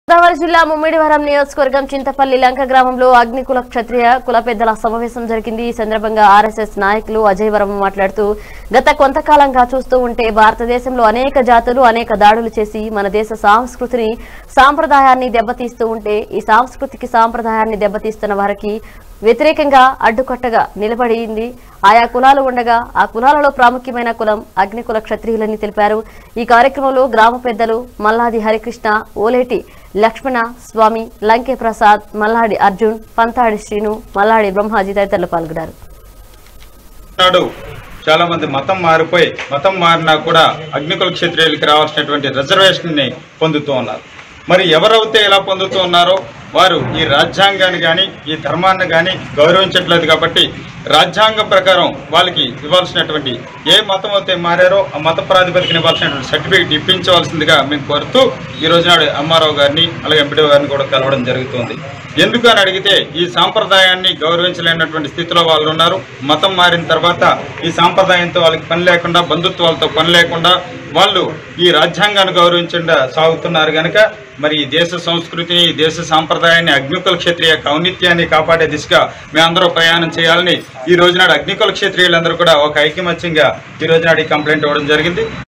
గోదావరి జిల్లా ముమ్మిడివరం నియోజకవర్గం చింతపల్లి లంక గ్రామంలో అగ్నికుల క్షత్రియ కుల పెద్దల సమావేశం జరిగింది ఈ సందర్భంగా ఆర్ఎస్ఎస్ నాయకులు అజయ్ వరం మాట్లాడుతూ గత కొంతకాలంగా చూస్తూ ఉంటే భారతదేశంలో అనేక జాతులు అనేక దాడులు చేసి మన దేశ సంస్కృతిని సాంప్రదాయాన్ని దెబ్బతీస్తూ ఉంటే ఈ సాంస్కృతికి సాంప్రదాయాన్ని దెబ్బతీస్తున్న వారికి వ్యతిరేకంగా అడ్డుకట్టగా నిలబడింది ఆయా కులాలు ఉండగా ఆ కులాలలో ప్రాముఖ్యమైన కులం అగ్నికుల క్షత్రియులని తెలిపారు ఈ కార్యక్రమంలో గ్రామ పెద్దలు మల్లాది హరికృష్ణ ఓలేటి లక్ష్మణ స్వామి లంకే ప్రసాద్ మల్లాడి అర్జున్ పంతాడి శ్రీను మల్లాడి బ్రహ్మాజీ తదితరులు పాల్గొన్నారు నాడు చాలా మంది మతం మారిపోయి మతం మారినా కూడా అగ్నికుల క్షత్రియులకి రావాల్సినటువంటి రిజర్వేషన్ ని పొందుతూ ఉన్నారు మరి ఎవరైతే ఇలా పొందుతూ ఉన్నారో వారు ఈ రాజ్యాంగాన్ని కానీ ఈ ధర్మాన్ని కానీ గౌరవించట్లేదు కాబట్టి రాజ్యాంగం ప్రకారం వాళ్ళకి ఇవ్వాల్సినటువంటి ఏ మతం అయితే మారారో ఆ మత ప్రాతిపదికన ఇవ్వాల్సినటువంటి సర్టిఫికేట్ ఇప్పించవలసిందిగా మేము కోరుతూ ఈ రోజు నాడు ఎంఆర్ఓ గారిని అలాగే ఎంపీడీ గారిని కూడా కలవడం జరుగుతుంది ఎందుకు అని అడిగితే ఈ సాంప్రదాయాన్ని గౌరవించలేనటువంటి స్థితిలో వాళ్ళు ఉన్నారు మతం మారిన తర్వాత ఈ సాంప్రదాయంతో వాళ్ళకి పని లేకుండా బంధుత్వాలతో పని లేకుండా వాళ్ళు ఈ రాజ్యాంగాన్ని గౌరవించకుండా సాగుతున్నారు కనుక మరి ఈ దేశ సంస్కృతిని ఈ దేశ సాంప్రదాయాన్ని అగ్నికుల క్షత్రియ ఔన్నిత్యాన్ని కాపాడే దిశగా మేమందరూ ప్రయాణం చేయాలని ఈ రోజునాడు అగ్నికుల క్షత్రియులందరూ కూడా ఒక ఐకమత్యంగా ఈ రోజునాడు ఈ కంప్లైంట్ ఇవ్వడం జరిగింది